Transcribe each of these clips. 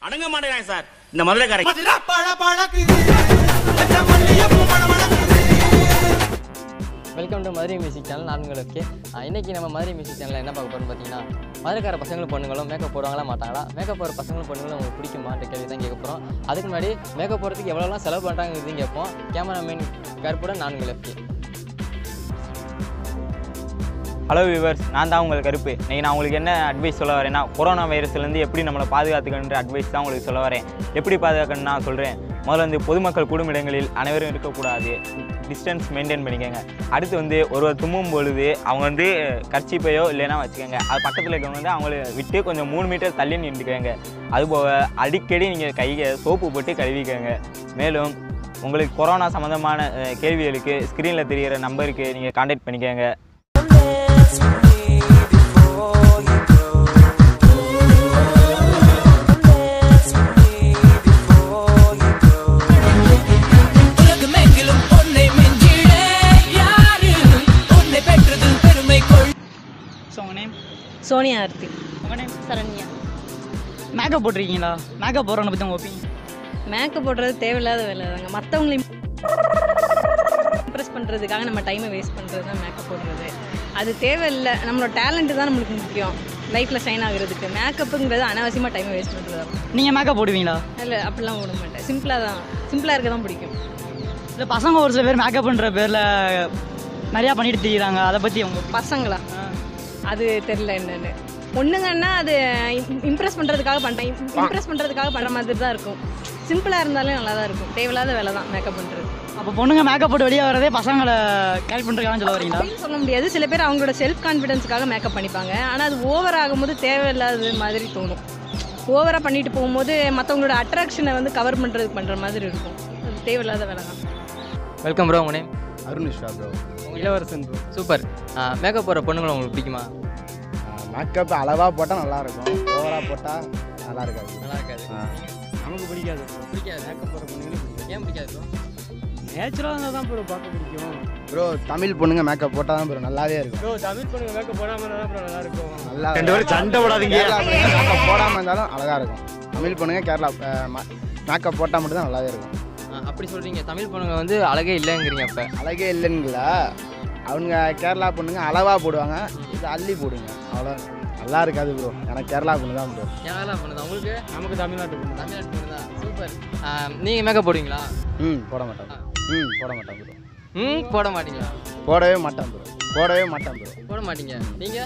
அடங்க மாட்டேங்கிறாங்க சார் இந்த மதுரைக்காரங்க welcome to Madurai music channel நான் உங்கள் ஓகே இன்றைக்கி நம்ம மதுரை மியூசிக் சேனலில் என்ன பார்க்க போகிறோம்னு பார்த்தீங்கன்னா மதுரைக்கார பசங்களும் பொண்ணுங்களும் மேக்கப் போடுவாங்களா மாட்டாங்களா மேக்கப் போடுற பசங்களும் பொண்ணுங்களும் உங்களுக்கு பிடிக்குமான்ற கேள்வி தான் கேட்க போகிறோம் அதுக்கு முன்னாடி மேக்கப் போடுறதுக்கு எவ்வளோலாம் செலவு பண்ணுறாங்கிறது கேட்போம் கேமராமேன் கருப்புடன் நான் உங்கள் எஃப்கே ஹலோ வியூவர்ஸ் நான் தான் உங்களுக்கு கருப்பு இன்னைக்கு நான் உங்களுக்கு என்ன அட்வைஸ் சொல்ல வரேன்னா கொரோனா வைரஸ்லேருந்து எப்படி நம்மளை பாதுகாத்துக்கணுன்ற அட்வைஸ் தான் உங்களுக்கு சொல்ல வரேன் எப்படி பாதுகாக்கணும்னு நான் சொல்கிறேன் முதல்ல வந்து பொதுமக்கள் கூடும் இடங்களில் அனைவரும் இருக்கக்கூடாது டிஸ்டன்ஸ் மெயின்டைன் பண்ணிக்கோங்க அடுத்து வந்து ஒருவர் தும்மும் பொழுது அவங்க வந்து கர்ச்சிப்பையோ இல்லைன்னா வச்சுக்கோங்க அது பக்கத்தில் இருக்கவங்க வந்து அவங்கள விட்டு கொஞ்சம் மூணு மீட்டர் தள்ளி நின்றுக்கோங்க அதுபோக அடிக்கடி நீங்கள் கையை சோப்பு போட்டு கழுவிக்கோங்க மேலும் உங்களுக்கு கொரோனா சம்மந்தமான அஹ், கேள்விகளுக்கு ஸ்க்ரீனில் தெரிகிற நம்பருக்கு நீங்கள் காண்டாக்ட் பண்ணிக்கோங்க உலகமெங்கிலும் உன்னை மிஞ்சிட யாரு உன்னை பெற்றது பெருமை கொள் ஸோ உங்கள் நேம் சோனியா ஆர்த்தி உங்கள் நேம் சரண்யா மேக்கப் போட்டிருக்கீங்களா மேக்கப் போடுறவனை பற்றி உங்கள் ஒப்பீனியன் மேக்கப் போடுறது தேவையில்லாத வேலை தாங்க மற்றவங்களை இம்ப்ரெஸ் பண்ணுறதுக்காக நம்ம டைமை வேஸ்ட் பண்ணுறது தான் மேக்கப் போடுறது அது தேவையில்லை நம்மளோட டேலண்ட்டு தான் நம்மளுக்கு முக்கியம் லைஃப்பில் ஷைன் ஆகுறதுக்கு மேக்கப்புங்கிறது அனாவசியமாக டைமை வேஸ்ட் பண்ணுறது தான் நீங்கள் மேக்கப் போடுவீங்களா இல்லை அப்படிலாம் போட மாட்டேன் சிம்பிளாக தான் சிம்பிளாக இருக்க தான் பிடிக்கும் இல்லை பசங்க ஒரு சில பேர் மேக்கப் பண்ணுற பேரில் நிறையா பண்ணிட்டு திரியிறாங்க அதை பற்றி உங்கள் பசங்களா அது தெரில என்னன்னு பொண்ணுங்கன்னா அது இம்ப்ரெஸ் பண்ணுறதுக்காக பண்ணுறேன் இம்ப்ரெஸ் பண்ணுறதுக்காக பண்ணுற மாதிரி தான் இருக்கும் சிம்பிளாக இருந்தாலும் நல்லா தான் இருக்கும் தேவையில்லாத வேலை தான் மேக்கப் பண்ணுறது அப்போ பொண்ணுங்க மேக்கப் போட்டு வெளியே வரதே பசங்களை கேரி பண்ணுறதுக்காக சொல்ல வரீங்களா அப்படின்னு சொல்ல முடியாது சில பேர் அவங்களோட செல்ஃப் கான்ஃபிடன்ஸுக்காக மேக்கப் பண்ணிப்பாங்க ஆனால் அது ஓவர் ஆகும்போது தேவையில்லாத மாதிரி தோணும் ஓவராக பண்ணிட்டு போகும்போது மற்றவங்களோட அட்ராக்ஷனை வந்து கவர் பண்ணுறதுக்கு பண்ணுற மாதிரி இருக்கும் அது தேவையில்லாத வேலை தான் வெல்கம் ப்ரோ உங்கள் name Arunisha bro Ilavarasan bro super makeup போடுற பொண்ணுங்களை உங்களுக்கு பிடிக்குமா மேக்கப் அளவாக போட்டால் நல்லா இருக்கும் ஓவராக போட்டால் நல்லா இருக்காது நல்லா இருக்காது ஆ. நமக்கு பிடிக்காது பிடிக்காது மேக்கப் போகிற பொண்ணுங்களுக்கு ஏன் பிடிக்காது ப்ரோ நேச்சுரலாக இருந்தால் தான் ப்ரோ பார்க்க பிடிக்கும் ப்ரோ தமிழ் பொண்ணுங்க மேக்கப் போட்டால் தான் ப்ரோ நல்லாவே இருக்கும் ப்ரோ தமிழ் பொண்ணுங்க மேக்கப் போடாமல் இருந்தால் ப்ரோ நல்லா இருக்கும் நல்லா ரெண்டு பேரும் சண்டை போடாதீங்க. கேரளா பொண்ணுங்க மேக்கப் போடாமல் இருந்தாலும் அழகாக இருக்கும் தமிழ் பொண்ணுங்க கேரளா மேக்கப் போட்டால் மட்டும் தான் நல்லாவே இருக்கும் அப்படி சொல்கிறீங்க தமிழ் பொண்ணுங்க வந்து அழகே இல்லைங்கிறீங்க அப்போ அழகே இல்லைங்களா அவங்க கேரளா பொண்ணுங்க அளவாக போடுவாங்க இது அள்ளி போடுங்க அவ்வளோ நல்லா இருக்காது ப்ரோ எனக்கு கேரளா பொண்ணு தான் ப்ரோ ஏன் பொண்ணு உங்களுக்கு நமக்கு தமிழ்நாட்டு பொண்ணு தமிழ்நாட்டு பொண்ணு தான் சூப்பர் நீங்கள் மேக்கப் போடுவீங்களா ம் போட மாட்டேன் ம் போட மாட்டேன் ப்ரோ ம் போட மாட்டீங்களா போடவே மாட்டேன் ப்ரோ போடவே மாட்டேன் ப்ரோ போட மாட்டீங்க நீங்கள்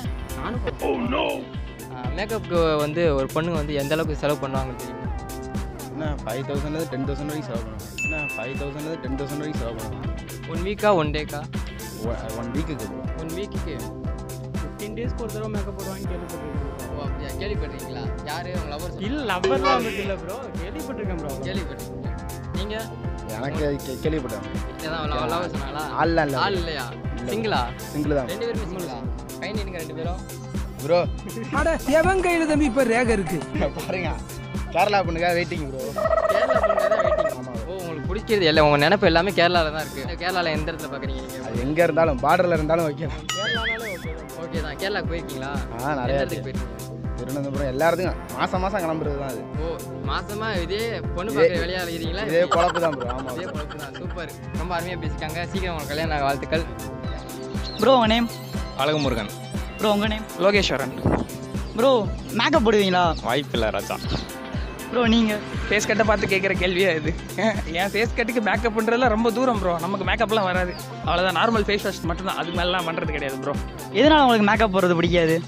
மேக்கப்புக்கு வந்து ஒரு பொண்ணுங்க வந்து எந்த அளவுக்கு செலவு பண்ணுவாங்கன்னு தெரியுமா என்ன ஃபைவ் தௌசண்ட்லேருந்து டென் தௌசண்ட் வரைக்கும் செலவு பண்ணுவாங்க என்ன ஃபைவ் தௌசண்ட்லேருந்து டென் தௌசண்ட் வரைக்கும் செலவு பண்ணுவாங்க ஒன் வீக்கா ஒன் டேக்கா ஒன் வீக்குக்கு ப்ரோ ஒன் வீக்குக்கு ஃபிஃப்டீன் டேஸ்க்கு ஒரு தடவை மேக்கப் போடுவாங்க கேள்விப்பட்டிருக்கேன் ஓ அப்படியா கேள்விப்பட்டிருக்கீங்களா யாரு உங்க லவர் இல்லை லவ்வர்லாம் நமக்கு இல்லை ப்ரோ கேள்விப்பட்டிருக்கேன் ப்ரோ கேள்விப்பட்டிருக்கீங்க நீங்கள் எனக்கு கே- கேள்விப்பட்டேன் இதான் லவர் சொன்னாங்களா ஆள்லாம் இல்லை ஆள் இல்லையா சிங்கிளா சிங்கிள் தான் ரெண்டு பேருமே சிங்கிளா கை நீங்க ரெண்டு பேரும் ப்ரோ அட எவன் கையில தம்பி இப்ப ரேக இருக்கு பாருங்க கேரளா பொண்ணுக்காக வெயிட்டிங் ப்ரோ கேரளா பொண்ணு தான் வெயிட்டிங் ஓ உங்களுக்கு பிடிக்கிறது இல்லை உங்க நினைப்பு எல்லாமே கேரளால தான் இருக்கு கேரளால எந்த இடத்துல பாக்குறீங்க நீங்க அது எங்கே இருந்தாலும் பார்டரில் இருந்தாலும் வைக்கலாம் ஓகே தான் கேரளாக்கு போயிருக்கீங்களா ஆ எந்த நிறையா இடத்துக்கு போயிருக்கீங்க திருவனந்தபுரம் எல்லா இடத்துக்கும் மாதம் மாதம் கிளம்புறது தான் அது ஓ மாசமா இதே பொண்ணு பார்க்குற வேலையா இருக்கிறீங்களா இதே பொழப்பு தான் ப்ரோ ஆமாம் இதே பொழப்பு தான் சூப்பர் ரொம்ப அருமையாக பேசிக்காங்க சீக்கிரம் உங்களுக்கு கல்யாணம் ஆக வாழ்த்துக்கள் ப்ரோ உங்கள் நேம் அழகுமுருகன் ப்ரோ உங்கள் நேம் லோகேஸ்வரன் ப்ரோ மேக்கப் போடுவீங்களா வாய்ப்பில்லை ராஜா ப்ரோ நீங்கள் ஃபேஸ் கட்டை பார்த்து கேட்குற கேள்வியா இது என் ஃபேஸ் கட்டுக்கு மேக்கப் பண்ணுறதுல ரொம்ப தூரம் ப்ரோ நமக்கு மேக்கப்லாம் வராது அவ்வளோதான் நார்மல் ஃபேஸ் வாஷ் மட்டும்தான் அதுக்கு மேலாம் பண்ணுறது கிடையாது ப்ரோ எதனால் உங்களுக்கு மேக்கப் போடுறது பிடிக்காது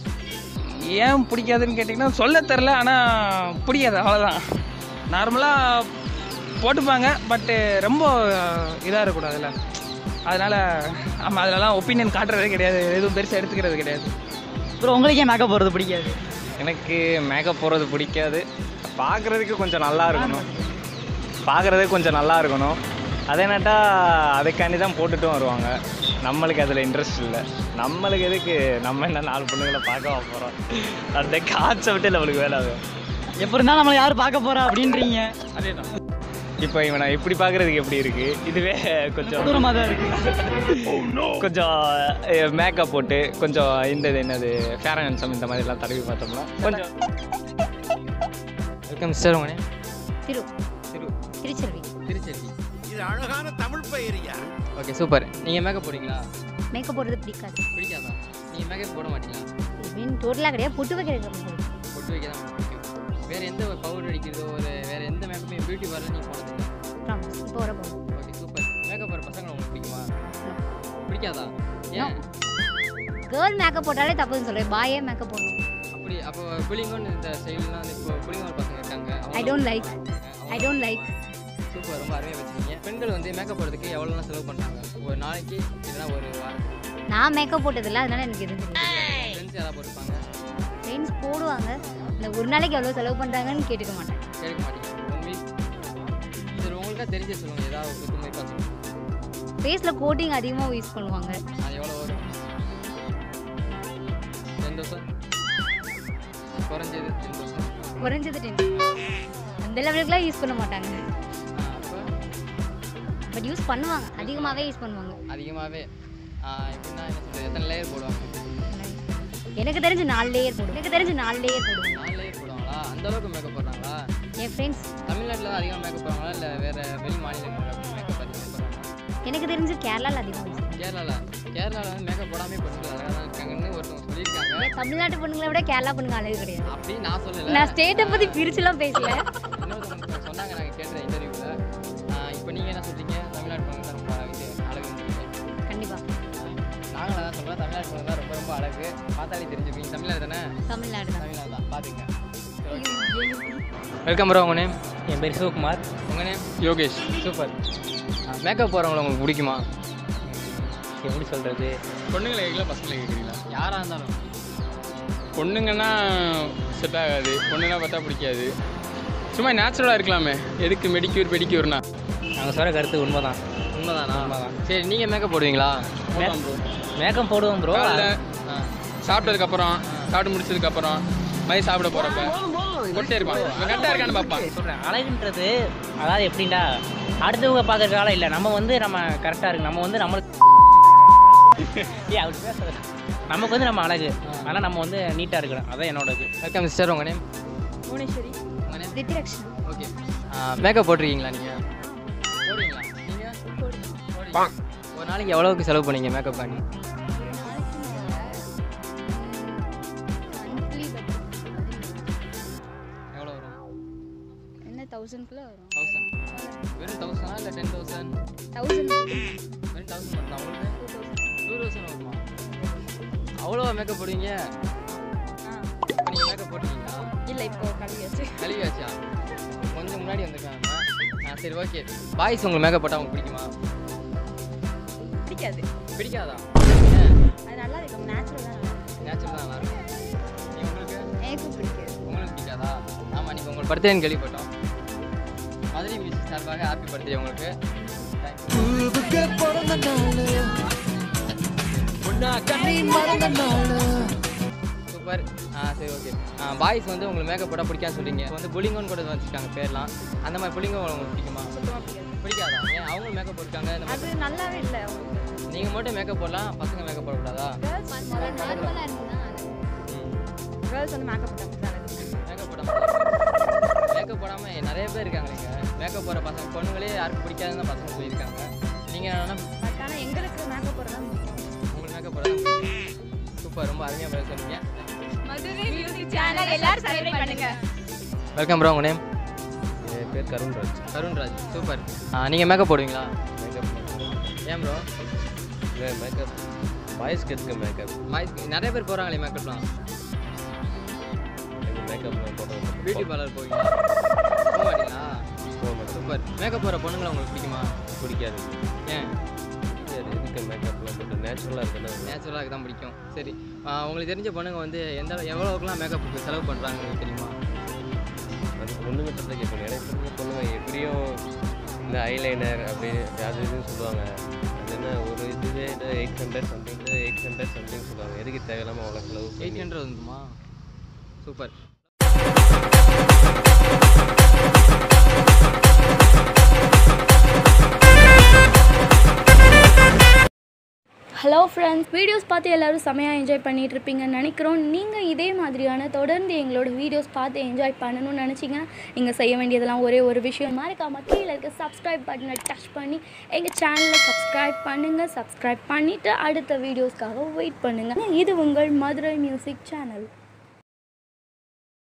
ஏன் பிடிக்காதுன்னு கேட்டிங்கன்னா சொல்ல தெரில ஆனால் பிடிக்காது அவ்வளோதான் நார்மலாக போட்டுப்பாங்க பட்டு ரொம்ப இதாக இருக்கக்கூடாதுல்ல அதனால் ஆமாம் அதிலலாம் ஒப்பீனியன் காட்டுறதே கிடையாது எதுவும் பெருசாக எடுத்துக்கிறது கிடையாது ப்ரோ உங்களுக்கே மேக்கப் போடுறது பிடிக்காது எனக்கு மேக்கப் போடுறது பிடிக்காது பார்க்குறதுக்கு கொஞ்சம் நல்லா இருக்கணும் பார்க்குறதுக்கு கொஞ்சம் நல்லா இருக்கணும் அதே நட்டா அதுக்காண்டி தான் போட்டுட்டும் வருவாங்க நம்மளுக்கு அதில் இன்ட்ரெஸ்ட் இல்லை நம்மளுக்கு எதுக்கு நம்ம என்ன நாலு பொண்ணுங்களை பார்க்க போகிறோம் அந்த கான்செப்டே நம்மளுக்கு வேலை ஆகும் எப்போ இருந்தாலும் நம்மளை யார் பார்க்க போறா அப்படின்றீங்க அதே தான் இப்போ இவனை இப்படி பார்க்குறதுக்கு எப்படி இருக்குது இதுவே கொஞ்சம் தூரமாக தான் இருக்கு கொஞ்சம் மேக்கப் போட்டு கொஞ்சம் இந்த இது என்னது ஃபேர் அண்ட் சம் இந்த மாதிரிலாம் தடவி பார்த்தோம்னா கொஞ்சம் வெல்கம் சிஸ்டர் உங்க நேம் திரு திரு திருச்செல்வி திருச்செல்வி இது அழகான தமிழ் பெயரியா ஓகே சூப்பர் நீங்கள் மேக்கப் போடுவீங்களா மேக்கப் போடுறது பிடிக்காது பிடிக்காதா நீங்கள் மேக்கப் போட மாட்டீங்களா மீன் டோட்டலாக கிடையாது பொட்டு வைக்கிறது பொட்டு வைக்க தான் பிடிக்கும் வேறு எந்த பவுடர் அடிக்கிறதோ ஒரு வேறு எந்த மேக்கப்பும் பியூட்டி பார்லர் நீங்கள் போனதில்லை ப்ராமிஸ் இப்போ வர போதும் ஓகே சூப்பர் மேக்கப் போடுற பசங்களை உங்களுக்கு பிடிக்குமா பிடிக்காதா ஏன் கேர்ள் மேக்கப் போட்டாலே தப்புன்னு சொல்கிறேன் பாயே மேக்கப் போடணும் அப்படி அப்போ புளிங்கோன்னு இந்த ஸ்டைல்லாம் வந்து இப்போ புளிங்கோன் பசங்க இருக்காங்க I don't like I don't like super ரொம்ப அருமையாக வச்சுருக்கீங்க பெண்கள் வந்து மேக்கப் போடுறதுக்கு எவ்வளோலாம் செலவு பண்ணுறாங்க ஒரு நாளைக்கு இல்லைன்னா ஒரு வாரத்துக்கு நான் மேக்கப் போட்டதில்ல அதனால எனக்கு எதுவும் தெரியாது ஃப்ரெண்ட்ஸ் யாராவது போட்டிருப்பாங்க ஃப்ரெண்ட்ஸ் போடுவாங்க இந்த ஒரு நாளைக்கு எவ்வளோ செலவு பண்ணுறாங்கன்னு கேட்டுக்க மாட்டேன் கேட்க மாட்டீங்க ஒன் வீக் சரி உங்களுக்கா தெரிஞ்சு சொல்லுங்கள் ஏதாவது ஒரு குத்து மாதிரி பார்த்து ஃபேஸில் கோட்டிங் அதிகமாக யூஸ் பண்ணுவாங்க அது எவ்வளோ வரும் டென் தௌசண்ட் குறைஞ்சது டென் தௌசண்ட் குறைஞ்சது டென் அந்த லெவலுக்குலாம் யூஸ் பண்ண மாட்டாங்க அப்போ பட் யூஸ் பண்ணுவாங்க அதிகமாகவே யூஸ் பண்ணுவாங்க அதிகமாகவே எப்படின்னா என்ன சொல்கிறது எத்தனை லேயர் போடுவாங்க எனக்கு தெரிஞ்சு நாலு லேயர் போடும் எனக்கு தெரிஞ்சு நாலு லேயர் போடுவாங்க நாலு லேயர் போடுவாங்களா அந்த அளவுக்கு மேக்கப் போடுறாங்களா என் ஃப்ரெண்ட்ஸ் தமிழ்நாட்டில் தான் அதிகமாக மேக்கப் போடுவாங்களா இல்லை வேறு வெளி மாநிலங்களில் மேக்கப் அதிகமாக போடுறாங்களா எனக்கு தெரிஞ்சு கேரளாவில் அதிகமாக யூஸ் கேரளாவில் கேரளாவில் வந்து மேக்கப் போடாமே பொண்ணுங்கள் அழகாக தான் இருக்காங்கன்னு ஒருத்தவங்க சொல்லியிருக்காங்க ஏன் தமிழ்நாட்டு பொண்ணுங்களை விட கேரளா பொண்ணுங்க அழகு கிடையாது அப்படி நான் சொல்லலை நான் ஸ்டேட்டை பற்றி பிரிச்சுலாம் பேசல இன்னொருத்தவங்க சொன்னாங்க நாங்கள் கேட்ட இன்டர்வியூவில் இப்போ நீங்கள் என்ன சொல்றீங்க தமிழ்நாட்டு பொண்ணுங்க தான் ரொம்ப இது அழகுன்னு கண்டிப்பாக நாங்களும் அதான் சொல்கிறோம் தமிழ்நாட்டு பொண்ணுங்க தான் ரொம்ப ரொம்ப அழகு பார்த்தாலே தெரிஞ்சுப்பீங்க தமிழ்நாடு தானே தமிழ்நாடு தான் தமிழ்நாடு தான் பார்த்துங்க வெல்கம் ப்ரோ உங்கள் நேம் என் பேர் சிவகுமார் உங்கள் நேம் யோகேஷ் சூப்பர் மேக்கப் போகிறவங்கள உங்களுக்கு பிடிக்குமா எப்படி சொல்கிறது பொண்ணுங்களை கேட்கல பசங்களை கேட்குறீங்களா யாராக இருந்தாலும் பொண்ணுங்கன்னா செட் ஆகாது பொண்ணுங்கன்னா பார்த்தா பிடிக்காது சும்மா நேச்சுரலாக இருக்கலாமே எதுக்கு மெடிக்யூர் பெடிக்யூர்னா நாங்கள் சொல்கிற கருத்து உண்மை தான் உண்மைதானா சரி நீங்கள் மேக்கப் போடுவீங்களா மேக்கம் போடுவோம் ப்ரோ காலைல சாப்பிட்டதுக்கப்புறம் சாப்பிட்டு முடிச்சதுக்கப்புறம் மாதிரி சாப்பிட போகிறப்ப கொட்டே இருப்பான் இவன் கரெக்டாக இருக்கான்னு பார்ப்பான் சொல்கிறேன் அழகுன்றது அதாவது எப்படின்னா அடுத்தவங்க பார்க்கறதுக்கால இல்லை நம்ம வந்து நம்ம கரெக்டாக இருக்கு நம்ம வந்து நம்மளுக்கு ஏ அப்படி பேச நமக்கு வந்து நம்ம அழகு ஆனால் நம்ம வந்து நீட்டாக இருக்கணும் அதான் என்னோட இது வெல்கம் சிஸ்டர் உங்கள் நேம் புவனேஸ்வரி உங்கள் நேம் ரித்திரக்ஷன் ஓகே மேக்கப் போட்டிருக்கீங்களா நீங்கள் போடுவீங்களா நீங்கள் போடுவீங்க ஒரு நாளைக்கு எவ்வளோக்கு செலவு பண்ணீங்க மேக்கப் பண்ணி எவ்வளோ வரும் என்ன தௌசண்ட்குள்ளே வரும் தௌசண்ட் வெறும் தௌசண்டா இல்லை டென் தௌசண்ட் தௌசண்ட் வெறும் தௌசண்ட் மட்டும் தான் உங்களுக்கு டூ தௌசண்ட் வருமா அவ்வளோ மேக்கப் போடுவீங்க இப்போ நீங்கள் மேக்கப் போட்டிருக்கீங்களா இல்லை இப்போ கல்வியாச்சு கழுவியாச்சா கொஞ்சம் முன்னாடி வந்திருக்காங்க ஆ சரி ஓகே பாய்ஸ் உங்களுக்கு மேக்கப் போட்டால் உங்களுக்கு பிடிக்குமா பிடிக்காது பிடிக்காதா அது நல்லா இருக்கும் நேச்சுரல் தான் நேச்சுரல் தான் நல்லா இருக்கும் நீ உங்களுக்கு எனக்கும் பிடிக்காது உங்களுக்கு பிடிக்காதா ஆமாம் நீங்கள் உங்களுக்கு பர்த்டேன்னு கேள்விப்பட்டோம் மதுரை மியூசிக் சார்பாக ஹாப்பி பர்த்டே உங்களுக்கு பூவுக்கு பிறந்த நாள் பொண்ணா கண்ணீர் மறந்த நாள் சூப்பர் ஆ சரி ஓகே பாய்ஸ் வந்து உங்களுக்கு மேக்கப் போட்டால் பிடிக்காது சொல்றீங்க இப்ப வந்து புளிங்கோன்னு கூட வச்சுருக்காங்க பேர்லாம் அந்த மாதிரி புளிங்கோ உங்களுக்கு பிடிக்குமா பிடிக்காதா ஏன் அவங்க மேக்கப் போட்டிருக்காங்க இந்த அது நல்லாவே இல்லை நீங்கள் மட்டும் மேக்கப் போடலாம் பசங்க மேக்கப் போடக்கூடாதா நார்மலாக இருந்தால் கேர்ள்ஸ் வந்து மேக்கப் போட்டாங்க மேக்கப் போடாமல் மேக்கப் போடாமல் நிறைய பேர் இருக்காங்க நீங்கள் மேக்கப் போடுற பசங்க பொண்ணுங்களே யாருக்கும் பிடிக்காதுன்னு தான் பசங்க சொல்லியிருக்காங்க நீங்கள் என்னன்னா பட் ஆனால் எங்களுக்கு மேக்கப் போடுறது தான் உங்களுக்கு மேக்கப் போட சூப்பர் ரொம்ப அருமையாக பதில் சொன்னீங்க மதுரை மியூசிக் சேனல் எல்லாரும் சப்ஸ்கிரைப் பண்ணுங்க வெல்கம் ப்ரோ உங்கள் நேம் என் பேர் கருண்ராஜ் கருண்ராஜ் சூப்பர் நீங்கள் மேக்கப் போடுவீங்களா மேக்கப் ஏன் ப்ரோ இல்லை மேக்கப் பாய்ஸ்க்கு எதுக்கு மேக்கப் பாய்ஸ் நிறைய பேர் போகிறாங்களே மேக்கப்லாம் எனக்கு மேக்கப்லாம் போடுறது பியூட்டி பார்லர் போவீங்களா போக மாட்டீங்களா போக மாட்டேன் சூப்பர் மேக்கப் போகிற பொண்ணுங்களை உங்களுக்கு பிடிக்குமா பிடிக்காது ஏன் பிடிக்காது எதுக்கு மேக்கப்லாம் போட்டு நேச்சுரலாக இருக்கணும் நேச்சுரலாக தான் பிடிக்கும் சரி ஆ, உங்களுக்கு தெரிஞ்ச பொண்ணுங்க வந்து எந்த எவ்வளோக்கெல்லாம் மேக்கப்புக்கு செலவு பண்ணுறாங்கன்னு தெரியுமா அது பொண்ணுங்கிட்ட தான் கேட்கணும் எனக்கு தெரிஞ்ச பொண்ணுங்க எப்படியும் இந்த ஐலைனர் அப்படி அது இதுன்னு சொல்லுவாங்க அது என்ன ஒரு இதுவே eight hundred something eight hundred something சொல்லுவாங்க எதுக்கு தேவையில்லாமல் அவ்வளோ செலவு எயிட் ஹண்ட்ரட் வந்துமா சூப்பர் ஹலோ ஃப்ரெண்ட்ஸ் வீடியோஸ் பார்த்து எல்லாரும் செமையாக என்ஜாய் பண்ணிட்டு இருப்பீங்கன்னு நினைக்கிறோம் நீங்கள் இதே மாதிரியான தொடர்ந்து எங்களோட வீடியோஸ் பார்த்து என்ஜாய் பண்ணணும்னு நினச்சிங்கன்னா நீங்கள் செய்ய வேண்டியதெல்லாம் ஒரே ஒரு விஷயம் மறக்காம கீழே இருக்க சப்ஸ்கிரைப் பட்டனை டச் பண்ணி எங்கள் சேனலை சப்ஸ்கிரைப் பண்ணுங்கள் சப்ஸ்கிரைப் பண்ணிவிட்டு அடுத்த வீடியோஸ்க்காக வெயிட் பண்ணுங்கள் இது உங்கள் மதுரை மியூசிக் சேனல்